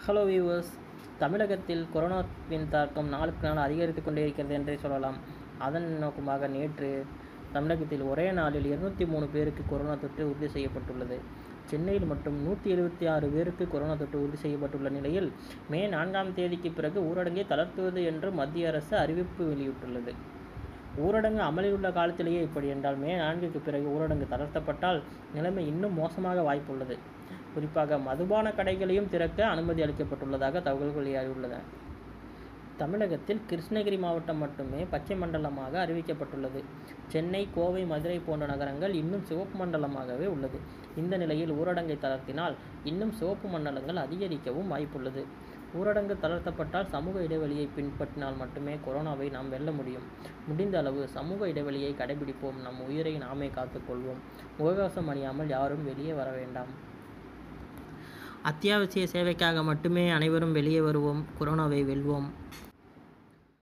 hello viewers தமிழகத்தில் கொரோனாவின் தாக்கம் நாளுக்கு நாள் அதிகரித்து கொண்டே இருக்கிறது என்றே சொல்லலாம் அதன் நோக்கமாக நேற்று தமிழகத்தில் ஒரே நாளில் இருநூத்தி மூணு பேருக்கு கொரோனா தொற்று உறுதி செய்யப்பட்டுள்ளது சென்னையில் மட்டும் நூற்றி எழுபத்தி ஆறு பேருக்கு கொரோனா தொற்று உறுதி செய்யப்பட்டுள்ள நிலையில் மே நான்காம் தேதிக்கு பிறகு ஊரடங்கை தளர்த்துவது என்று மத்திய அரசு அறிவிப்பு வெளியிட்டுள்ளது ஊரடங்கு அமலில் உள்ள காலத்திலேயே இப்படி என்றால் மே நான்குக்கு பிறகு ஊரடங்கு தளர்த்தப்பட்டால் நிலைமை இன்னும் மோசமாக வாய்ப்புள்ளது குறிப்பாக மதுபான கடைகளையும் திறக்க அனுமதி அளிக்கப்பட்டுள்ளதாக தகவல்கள் வெளியாகியுள்ளன தமிழகத்தில் கிருஷ்ணகிரி மாவட்டம் மட்டுமே பச்சை மண்டலமாக அறிவிக்கப்பட்டுள்ளது சென்னை கோவை மதுரை போன்ற நகரங்கள் இன்னும் சிவப்பு மண்டலமாகவே உள்ளது இந்த நிலையில் ஊரடங்கை தளர்த்தினால் இன்னும் சிவப்பு மண்டலங்கள் அதிகரிக்கவும் வாய்ப்புள்ளது ஊரடங்கு தளர்த்தப்பட்டால் சமூக இடைவெளியை பின்பற்றினால் மட்டுமே கொரோனாவை நாம் வெல்ல முடியும் முடிந்த அளவு சமூக இடைவெளியை கடைபிடிப்போம் நம் உயிரை நாமே காத்துக்கொள்வோம் முகக்கவசம் அணியாமல் யாரும் வெளியே வர வேண்டாம் அத்தியாவசிய சேவைக்காக மட்டுமே அனைவரும் வெளியே வருவோம் கொரோனாவை வெல்வோம்